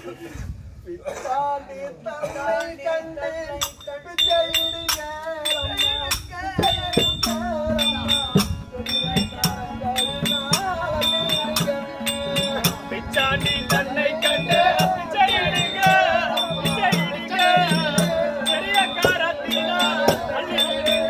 பிச்சாண்டி தன்னை கண்டு பிச்சையிடுங்க பிச்சாண்டி தன்னை கண்டு பிச்சையிடுங்க, பிச்சையிடுங்க. பெரிய காரத்தினால் தள்ளிவிடுங்க.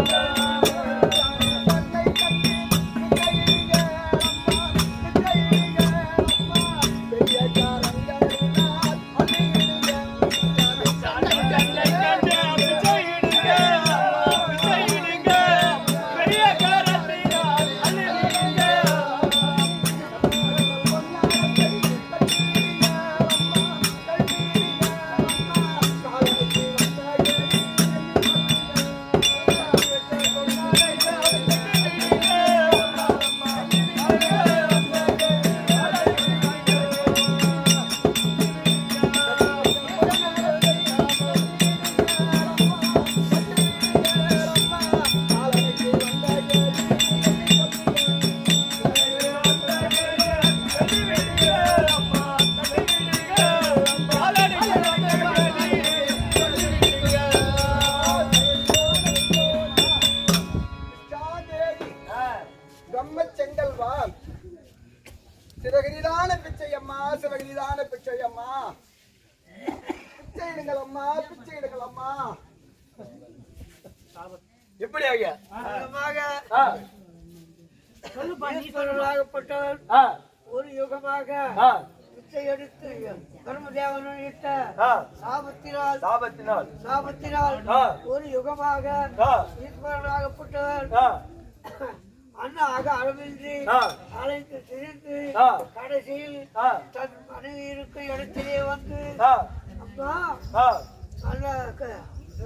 பிச்சாண்டி தன்னை கண்டு பிச்சையிடுங்க, பிச்சையிடுங்க. பெரிய காரத்தினால் தள்ளிவிடுங்க. பிரம்மச்செங்கல்வா சிவகிரிதான பிச்சையம்மா சிவகிரிதான பிச்சையம்மா பிச்சை இடுங்கள் அம்மா பிச்சை இடுங்கள் அம்மா எப்படி ஐயா ஆ, ஈஸ்வரனாகப்பட்டவர் ஆ, ஒரு யுகமாக ஆ, பிச்சை எடுத்து கர்மதேவனும் இட்ட ஆ. சாபத்தினால் சாபத்தினால் சாபத்தினால் ஆ. ஒரு யுகமாக ஆ, ஈஸ்வரனாகப்பட்டவர் ஆ, அண்ணாக அளவின்றி ஆ. அழைத்து திரிந்து ஆ. கடைசியில் ஆ, தன் மனைவி இருக்கும் இடத்திலே வந்து ஆ, அம்மா ஆ, அல்ல க-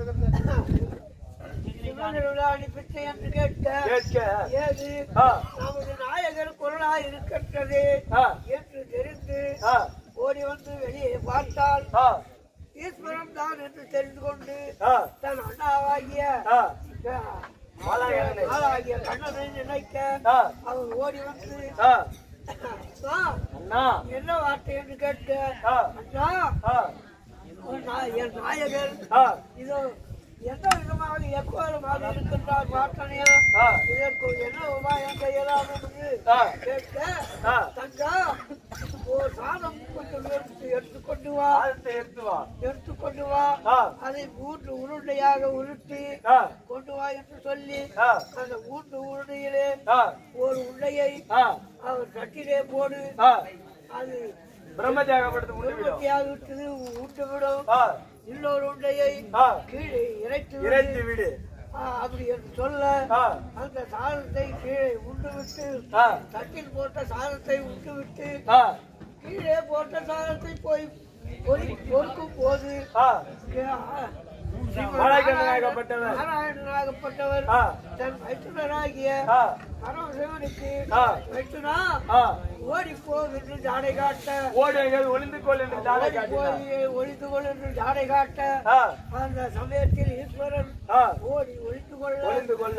சிவனிருளாடி பிச்சை என்று கேட்க கேட்க ஏது ஆ, நமது நாயகர் குரலாய் இருக்கின்றது ஆ, என்று தெரிந்து ஆ, ஓடி வந்து வெளியே பார்த்தால் ஆ, ஈஸ்வரன் தான் என்று தெரிந்து கொண்டு ஆ, தன் அண்ணாவாகிய ஆ, அஹ், ஆளாகிய ஆளாகிய கண்ணனை நினைக்க ஆ, அவர் ஓடி வந்து ஆ, அண்ணா, அண்ணா என்ன வார்த்தை என்று கேட்க ஆ, அண்ணா ஆ, உன் நா- என் நாயகர் ஆ, இதோ எந்த விதமாக எக்கோலமாக இருக்கின்றார் பார்த்தனையா ஆ. இதற்கு என்ன உபாயம் செய்யலாம் என்று ஆ. கேட்க ஆ. தங்கா ஒரு சாதம் கொஞ்சம் எடுத்து எடுத்துக்கொண்டு வா ஆழத்தை எடுத்து வா எடுத்துக்கொண்டு வா ஆ. அதை மூன்று உருண்டையாக உருட்டி ஆ, கொண்டு வா என்று சொல்லி ஆ, அந்த மூன்று உருண்டையிலே ஆ, ஒரு உருண்டையை ஆ, அவர் தட்டிலே போடு ஆ, அது பிரம்மத்தியாகப்படுத்த முடியும் உருவத்தியாக விட்டது ஊட்டு விடும் ஆ, இன்னொரு உருண்டையை ஆ, கீழே இறைத்து விடு. இறைத்து விடு ஆ, அப்படி என்று சொல்ல ஆ, அந்த சாதத்தை கீழே உண்டு விட்டு ஆ, தட்டில் போட்ட சாதத்தை உண்டு விட்டு ஆ, கீழே போட்ட சாதத்தை போய் பொறி- பொறுக்கும் போது ஆ, ஆ, நாராயணனாகப்பட்டவர். நாராயணனாகப்பட்டவர் ஆ, தன் மைத்துனராகிய ஆ, பரமசிவனுக்கு ஆ. மைத்துனா ஆ, ஓடி போ என்று ஜாடை காட்ட ஓடுங்கள் ஒளிந்து கொள் என்று தானே ஓடி காட்டினார் போய் ஒளிந்து கொள் என்று ஜாடை காட்ட ஆ, அந்த சமயத்தில் ஈஸ்வரன் ஆ, ஓடி ஒளிந்து கொள்ள ஒளிந்து கொள்ள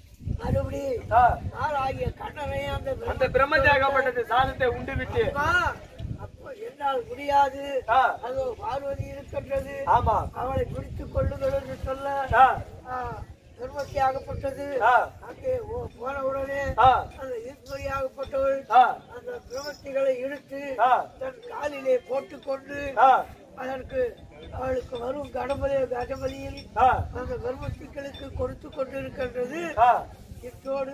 மறுபடி ஆ, ஆளாகிய கண்ணனை அந்த அந்த பிரம்மத்தியாகப்பட்டது சாதத்தை உண்டு விட்டு அம்மா, அப்போ என்னால் முடியாது ஆ, அதோ பார்வதி இருக்கின்றது ஆமா அவளை பிடித்துக் கொள்ளுங்கள் என்று சொல்ல ஆ, ஆ, கர்மத்தியாகப்பட்டது ஆ. அங்கே ஓ- போன உடனே ஆ, அந்த ஈஸ்வரியாகப்பட்டவள் ஆ, அந்த பிரமத்திகளை இழுத்து ஆ, தன் காலிலே போட்டுக்கொண்டு ஆ, அதற்கு அவளுக்கு வரும் கணபதி கஜபதியில் ஆ, அந்த கர்மத்திகளுக்கு கொடுத்து கொண்டிருக்கின்றது ஆ, இத்தோடு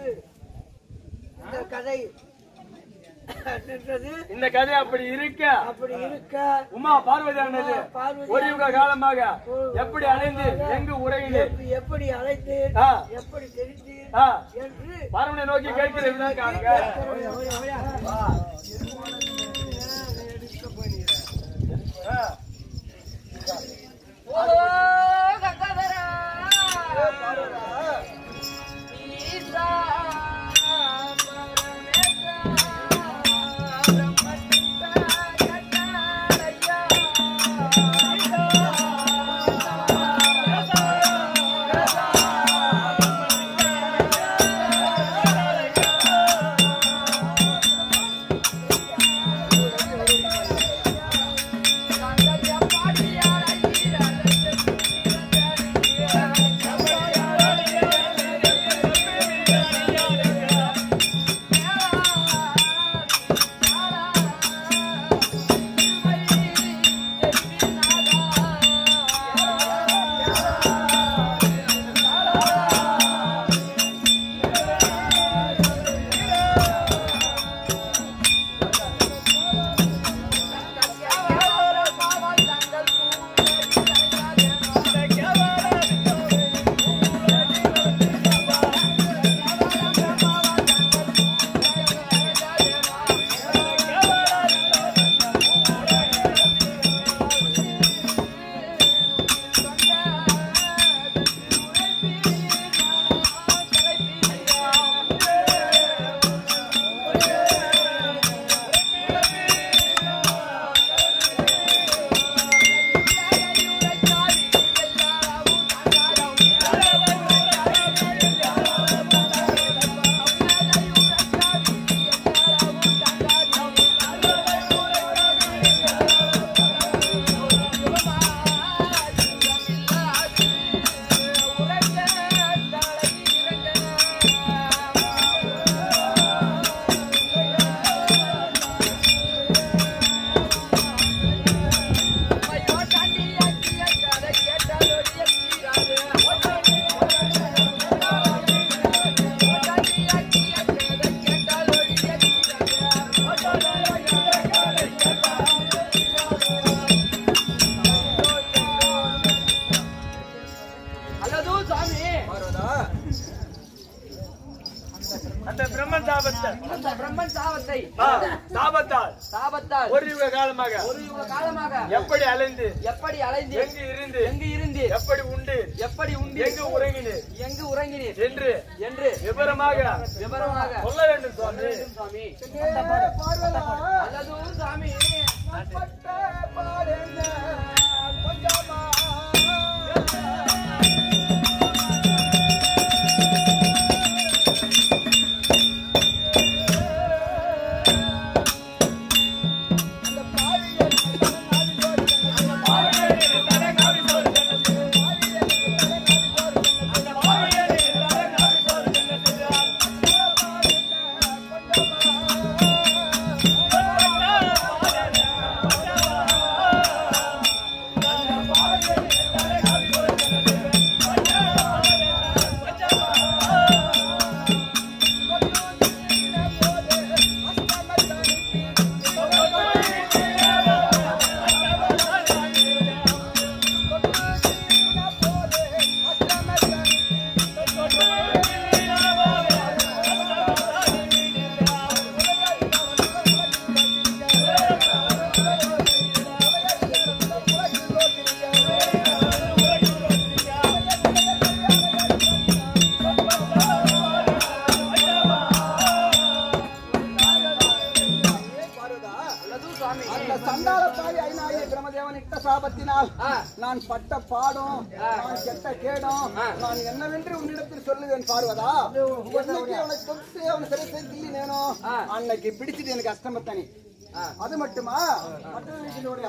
இந்த கதை நின்றது இந்த கதை அப்படி இருக்க அப்படி இருக்க உமா பார்வதியானது பார்வதி ஒரு யுக காலமாக எப்படி அடைந்து எங்கு உரையிலே எப்படி- எப்படி அழைத்து ஆ. எப்படி தெரிந்து ஆ, என்று பார்வனை நோக்கி கேட்கிற விதம் காணுங்க ஆ, ஆ காலத்தினால் ஒரு யுக காலமாக ஒரு யுக காலமாக எப்படி அலைந்து எப்படி அலைந்து எங்கு இருந்து எங்கு இருந்து எப்படி உண்டு எப்படி உண்டு எங்கு உறங்கினீர் எங்கு உறங்கினீர் என்று என்று விவரமாக விவரமாக சொல்ல வேண்டும் சுவாமி சுவாமி பார்வதா அல்லது சாமி பட்ட பாருங்க கொஞ்சமா அந்த பாவியன் அல்லது சாமி அந்த சண்டாள தாய் ஐநாயி பிரமதேவன் இட்ட சாபத்தினால் ஆ. நான் பட்ட பாடம் ஆ. நான் கெட்ட கேடம் ஆ. நான் என்னவென்று உன்னிடத்தில் சொல்லுவேன் பார்வதா என்னைக்கு அவனை தொட்டு அவன் சிறத்தை கிள்ளினேனோ ஆ. அன்னைக்கு பிடிச்சது எனக்கு அஷ்டமத்தனி ஆ. அது மட்டுமா மற்றொரு வீட்டினுடைய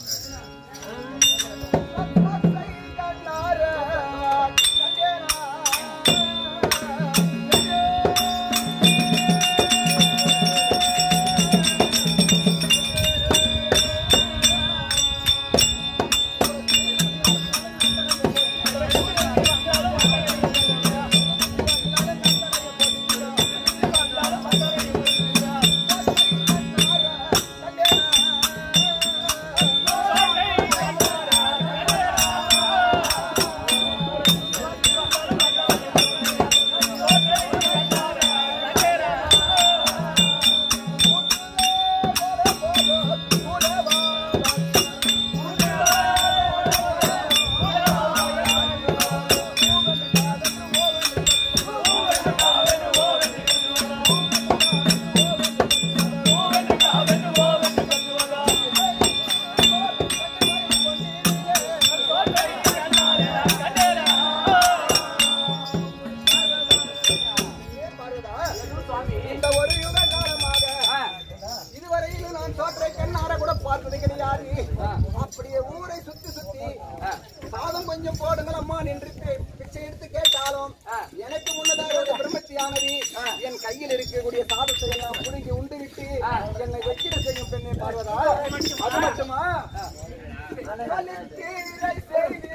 இந்த ஒரு யுக காலமாக ஆ. இதுவரையிலும் நான் தோற்றை கண்ணார கூட பார்த்தது கிடையாது அப்படியே ஊரை சுத்தி சுத்தி சாதம் கொஞ்சம் போடுங்கள் அம்மா நின்று பி- பிச்சை எடுத்து கேட்டாலும் எனக்கு முன்னதாக ஒரு பிரம்மத்தியானது என் கையில் இருக்கக்கூடிய சாதத்தை எல்லாம் புடுங்கி உண்டு விட்டு என்னை வெற்றிட செய்யும் பெண்ணை பார்வதா அது மட்டுமா கலித்தீரை செய்து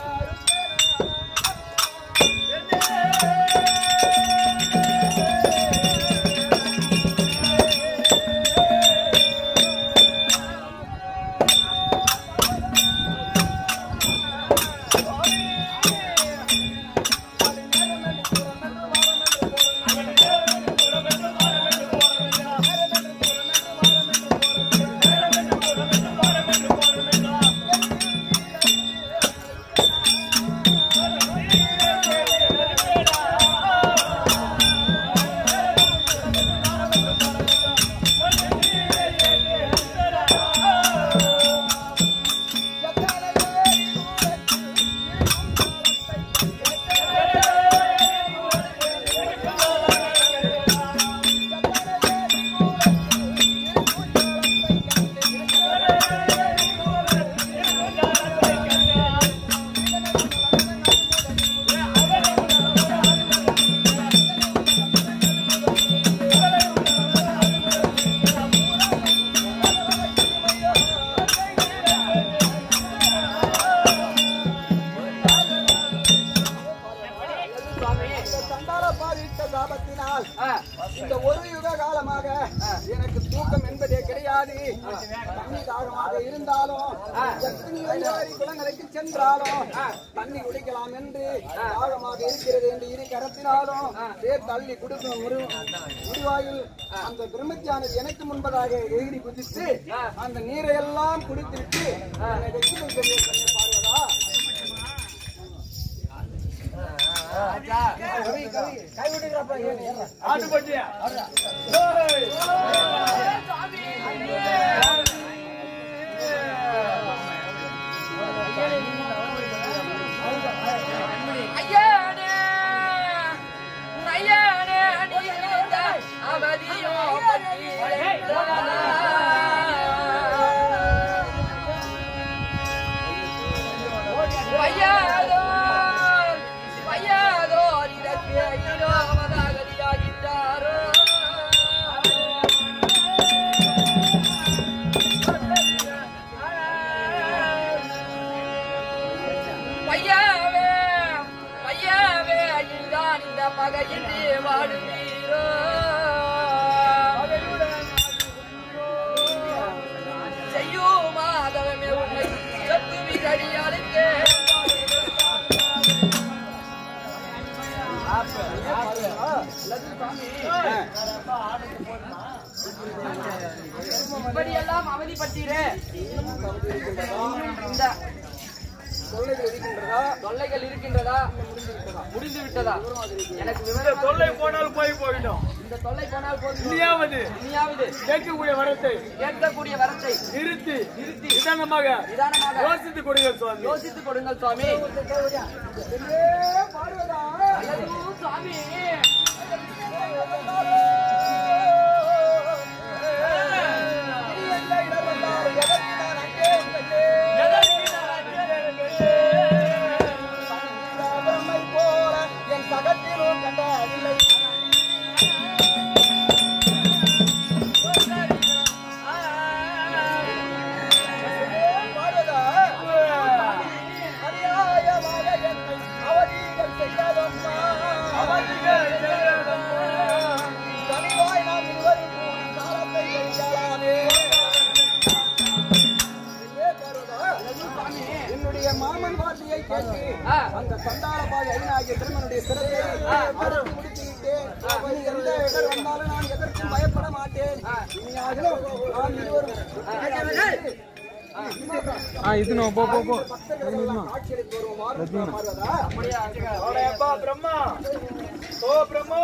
இந்த சண்டால பாதித்த சாபத்தினால் ஆ. இந்த ஒரு யுக காலமாக எனக்கு தூக்கம் என்பதே கிடையாது தண்ணி தாகமாக தாகமாக இருந்தாலும் எத்தனையோ ஏரி குளங்களுக்கு சென்றாலும் தண்ணி குடிக்கலாம் என்று தாகமாக இருக்கிறது என்று இரு கரத்தினாலும் பேர் தள்ளி கொடுக்கும் முரு முடிவாயில் அந்த பிரம்மச்சானது எனக்கு முன்பதாக எகிரி குதித்து அந்த நீரை எல்லாம் குடித்துவிட்டு என்னை வெற்றிகள் பெரிய பெரிய பார்வதா கவி கவி கைவிடுகிறப்ப ஏன் ஏன் ஆட்டுப்பட்டியா ஐயானே ஐயானே நீ நினைத்த அவதியோ வையாதோ வையாதோ இதற்கு ஐயோ அவதாகதியாகிட்டாரோ பையாவே பையாவே இதுதான் இந்த பகையின்றி வாடுவீரோ செய்யும் மாதவமே உண்மை சத்து விரடியாளுக்கு இப்படியெல்லாம் அவதிப்பட்டீரே இந்த தொல்லைகள் இருக்கின்றதா தொல்லைகள் இருக்கின்றதா முடிந்து விட்டதா எனக்கு இந்த விவரம் தொல்லை போனால் போய் போயிடும் இந்த தொல்லை போனால் போதும் இனியாவது இனியாவது கேட்கக்கூடிய வரத்தை கேட்கக்கூடிய வரத்தை நிறுத்தி நிறுத்தி நிதானமாக நிதானமாக யோசித்துக் கொடுங்கள் சுவாமி யோசித்துக் கொடுங்கள் சுவாமி என்னே பார்வதா அல்லது சுவாமி நீ எந்த இடம் வந்தாலும் எதற்கு நான் அங்கே இருந்தேன் பிரம்மை போல என் சகத்திலும் கண்டதில்லை பார்வதா அநியாயமாக என்னை அவதிகள் செய்யாதம்மா தனிவாய் நாம் இருவரும் கூடி காலத்தை கழிக்கலாமே ஏ பார்வதா, என்னுடைய மாமன் வார்த்தையை கேட்டு ஆ. அந்த சண்டாள பாய் ஐநாகிய திருமனுடைய சிறப்பை அறுத்து முடித்து விட்டேன் இனி எந்த இடர் வந்தாலும் நான் எதற்கும் பயப்பட மாட்டேன் இனியாகிலும் நாம் இருவரும் காட்சியளித்து வருவோம் பார்வதா அப்பா பிரம்மா ஓ பிரம்மோ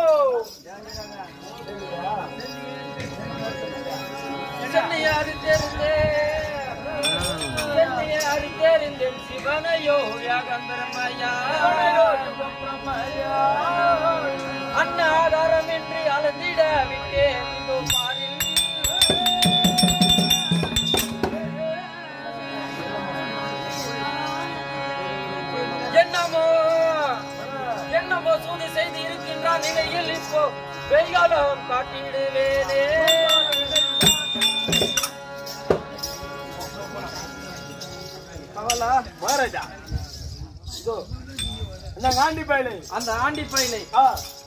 சென்னையாறு தெரிந்தேன் சென்னையாறு தெரிந்தேன் சிவனையோ யாகந்தரமையா அன்னாதாரம் என்று அலந்திட விட்டேன் இதோ பாரில் என்னமோ என்னமோ சூது செய்து இருக்கின்றான் நிலையில் இப்போ வெய்காலம் காட்டிடுவேனே அவளா மகாராஜா இதோ இந்த காண்டி பயலை அந்த ஆண்டி பயிலை ஆ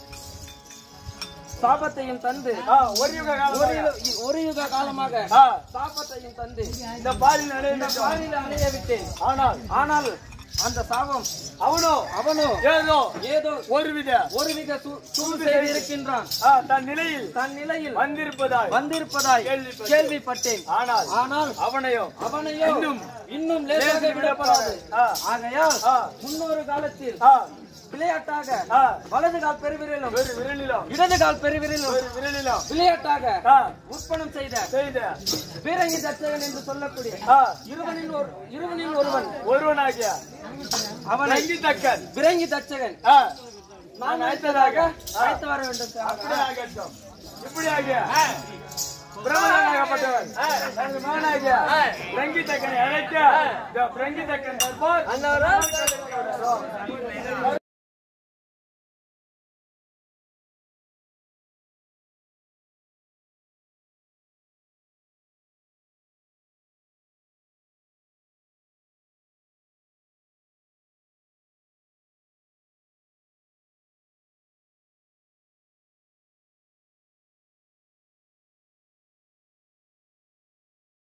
சாபத்தையும் தந்து ஆ ஒரு யுக ஒரு காலம் யு- ஒரு யுக காலமாக ஆ சாபத்தையும் தந்து இந்த பாலில் இந்த அடைந்த பாலில் அணைய விட்டேன் ஆனால் ஆனால் அந்த சாபம் அவனோ அவனோ ஏதோ ஏதோ ஒருவித ஒருவித சு- சூது செய்து இருக்கின்றான் ஆ, தன் நிலையில் தன் நிலையில் வந்திருப்பதாய் வந்திருப்பதாய் கேள்விப்பட்டேன். கேள்விப்பட்டேன் ஆனால் ஆனால் அவனையோ அவனையோ இன்னும் இன்னும் லேசாக லேசில் விடப்படாது ஆ. ஆகையால் ஆ. முன்னொரு காலத்தில் ஆ, விளையாட்டாக ஆ, வலது கால் பெருவிரலும் ஒரு விரலிலும் இடது கால் பெருவிரலும் ஒரு விரலிலும் விளையாட்டாக ஆ, உற்பணம் செய்த செய்த பீரங்கி தச்சகன் என்று சொல்லக்கூடிய ஆ, இருவனில் ஒரு இருவனில் ஒருவன் ஒருவனாகிய அவனை ரங்கி தக்கன் பிறங்கி தச்சகன் ஆ, நான் அழைத்ததாக அழைத்து வர வேண்டும் சார். இப்படி ஆகட்டும் இப்படி ஆகிய பிரம்மனாகப்பட்டவன் தனது மகனாகிய ரங்கி தக்கனை அழைக்க இந்த ரங்கி தக்கன் தற்போது அன்னவரா